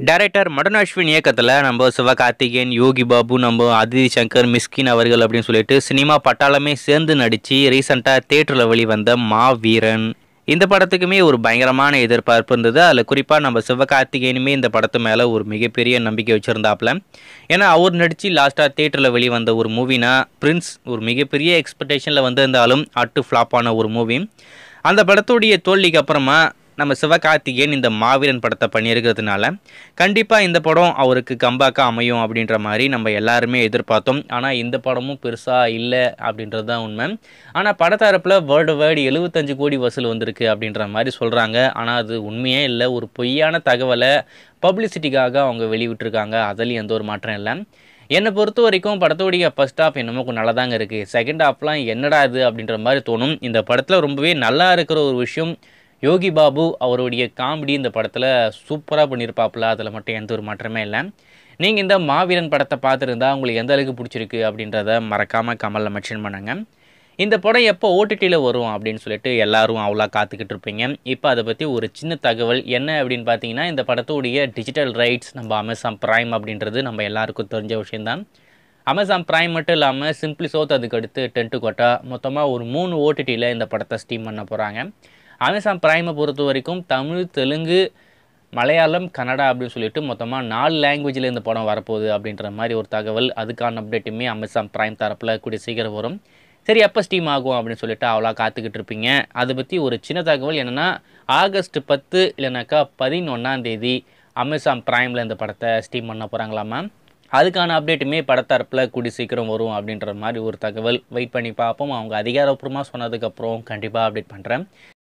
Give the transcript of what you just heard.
director Madan Ashwin இயக்கத்தில் நம்ம சிவகார்த்திகேயன் யோகி பாபு நம்ம அதிதி சங்கர் மிஸ்கின் அவர்கள் அப்படின்னு சொல்லிட்டு சினிமா பட்டாளமே சேர்ந்து நடித்து ரீசெண்டாக தேட்டரில் வெளிவந்த மா வீரன் இந்த படத்துக்குமே ஒரு பயங்கரமான எதிர்பார்ப்பு இருந்தது அதில் குறிப்பாக நம்ம சிவகார்த்திகேயனுமே இந்த படத்து மேலே ஒரு மிகப்பெரிய நம்பிக்கை வச்சுருந்தாப்புல ஏன்னா அவர் நடித்து லாஸ்ட்டாக தேட்டரில் வெளிவந்த ஒரு மூவினா பிரின்ஸ் ஒரு மிகப்பெரிய எக்ஸ்பெக்டேஷனில் வந்திருந்தாலும் அட்டு ஃப்ளாப்பான ஒரு மூவி அந்த படத்துடைய தோல்விக்கு அப்புறமா நம்ம சிவகார்த்திகேயன் இந்த மாவீரன் படத்தை பண்ணியிருக்கிறதுனால கண்டிப்பாக இந்த படம் அவருக்கு கம்பாக்காக அமையும் அப்படின்ற மாதிரி நம்ம எல்லாருமே எதிர்பார்த்தோம் ஆனால் இந்த படமும் பெருசாக இல்லை அப்படின்றது தான் உண்மை ஆனால் படத்தரப்பில் வேர்ல்டு வைடு எழுபத்தஞ்சு கோடி வசூல் வந்திருக்கு அப்படின்ற மாதிரி சொல்கிறாங்க ஆனால் அது உண்மையே இல்லை ஒரு பொய்யான தகவலை பப்ளிசிட்டிக்காக அவங்க வெளிவிட்டிருக்காங்க அதுலேயும் எந்த ஒரு மாற்றம் இல்லை என்னை பொறுத்த வரைக்கும் படத்தோடைய ஃபர்ஸ்ட் ஹாஃப் என்னமோ கொஞ்சம் நல்லா தாங்க இருக்குது செகண்ட் ஹாஃப்லாம் என்னடா இது அப்படின்ற மாதிரி தோணும் இந்த படத்தில் ரொம்பவே நல்லா இருக்கிற ஒரு விஷயம் யோகி பாபு அவருடைய காமெடி இந்த படத்தில் சூப்பராக பண்ணியிருப்பாப்புல அதில் மட்டும் எந்த ஒரு மாற்றமே இல்லை நீங்கள் இந்த மாவீரன் படத்தை பார்த்துருந்தா உங்களுக்கு எந்த அளவுக்கு பிடிச்சிருக்கு அப்படின்றத மறக்காமல் கமலில் மென்ஷன் பண்ணுங்க இந்த படம் எப்போ ஓடிடியில் வரும் அப்படின்னு சொல்லிட்டு எல்லாரும் அவ்வளோ காத்துக்கிட்டு இருப்பீங்க இப்போ அதை பற்றி ஒரு சின்ன தகவல் என்ன அப்படின்னு பார்த்தீங்கன்னா இந்த படத்துடைய டிஜிட்டல் ரைட்ஸ் நம்ம அமேசான் ப்ரைம் அப்படின்றது நம்ம எல்லாருக்கும் தெரிஞ்ச விஷயம்தான் அமேசான் ப்ரைம் மட்டும் இல்லாமல் சிம்பிளி சோத் அதுக்கு அடுத்து டென்ட்டு கோட்டா மொத்தமாக ஒரு மூணு ஓடிடியில் இந்த படத்தை ஸ்டீம் பண்ண போகிறாங்க அமேசான் ப்ரைமை பொறுத்த வரைக்கும் தமிழ் தெலுங்கு மலையாளம் கன்னடா அப்படின்னு சொல்லிட்டு மொத்தமாக நாலு லாங்குவேஜில் இந்த படம் வரப்போகுது அப்படின்ற மாதிரி ஒரு தகவல் அதுக்கான அப்டேட்டுமே அமேசான் ப்ரைம் தரப்பில் கூடிய சீக்கிரம் வரும் சரி எப்போ ஸ்டீம் ஆகும் அப்படின்னு சொல்லிட்டு அவ்வளோ காத்துக்கிட்டு இருப்பீங்க அதை பற்றி ஒரு சின்ன தகவல் என்னென்னா ஆகஸ்ட் பத்து இல்லைனாக்கா பதினொன்றாம் தேதி அமேசான் ப்ரைமில் இந்த படத்தை ஸ்டீம் பண்ண போகிறாங்களாமா அதுக்கான அப்டேட்டுமே படத்தரப்பில் கூடி சீக்கிரம் வரும் அப்படின்ற மாதிரி ஒரு தகவல் வெயிட் பண்ணி பார்ப்போம் அவங்க அதிகாரப்பூர்வமாக சொன்னதுக்கப்புறம் கண்டிப்பாக அப்டேட் பண்ணுறேன்